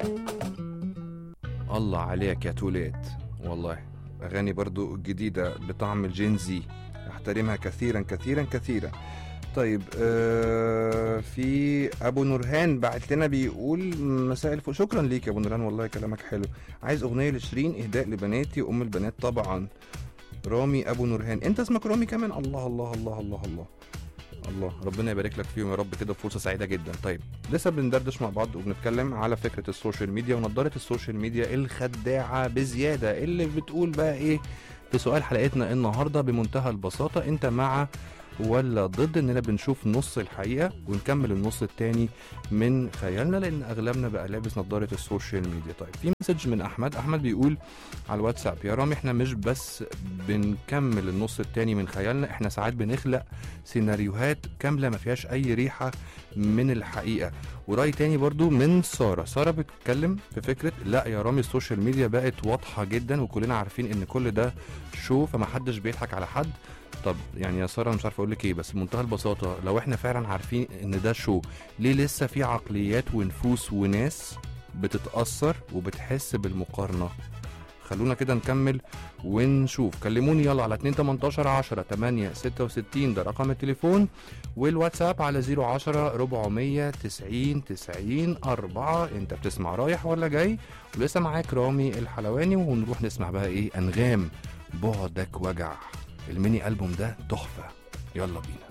الله عليك يا توليت والله أغاني برضو جديدة بطعم الجينزي أحترمها كثيرا كثيرا كثيرا طيب آه في ابو نورهان بعت لنا بيقول مساء الفل شكرا ليك يا ابو نورهان والله كلامك حلو عايز اغنيه لشيرين اهداء لبناتي وام البنات طبعا رامي ابو نورهان انت اسمك رامي كمان الله الله الله الله الله الله ربنا يبارك لك فيهم يا رب كده فرصه سعيده جدا طيب لسه بندردش مع بعض وبنتكلم على فكره السوشيال ميديا ونضاره السوشيال ميديا الخداعه بزياده اللي بتقول بقى ايه في سؤال حلقتنا النهارده بمنتهى البساطه انت مع ولا ضد اننا بنشوف نص الحقيقه ونكمل النص التاني من خيالنا لان اغلبنا بقى لابس نظاره السوشيال ميديا طيب في مسج من احمد احمد بيقول على الواتساب يا رامي احنا مش بس بنكمل النص التاني من خيالنا احنا ساعات بنخلق سيناريوهات كامله ما فيهاش اي ريحه من الحقيقه وراي تاني برضو من ساره ساره بتتكلم في فكره لا يا رامي السوشيال ميديا بقت واضحه جدا وكلنا عارفين ان كل ده شو فما حدش بيضحك على حد طب يعني يا ساره مش عارف اقول لك ايه بس بمنتهى البساطه لو احنا فعلا عارفين ان ده شو ليه لسه في عقليات ونفوس وناس بتتاثر وبتحس بالمقارنه خلونا كده نكمل ونشوف كلموني يلا على 2 18 10 8 66 ده رقم التليفون والواتساب على 010 490 90 4 انت بتسمع رايح ولا جاي ولسه معاك رامي الحلواني ونروح نسمع بقى ايه انغام بعدك وجع الميني ألبوم ده تحفة يلا بينا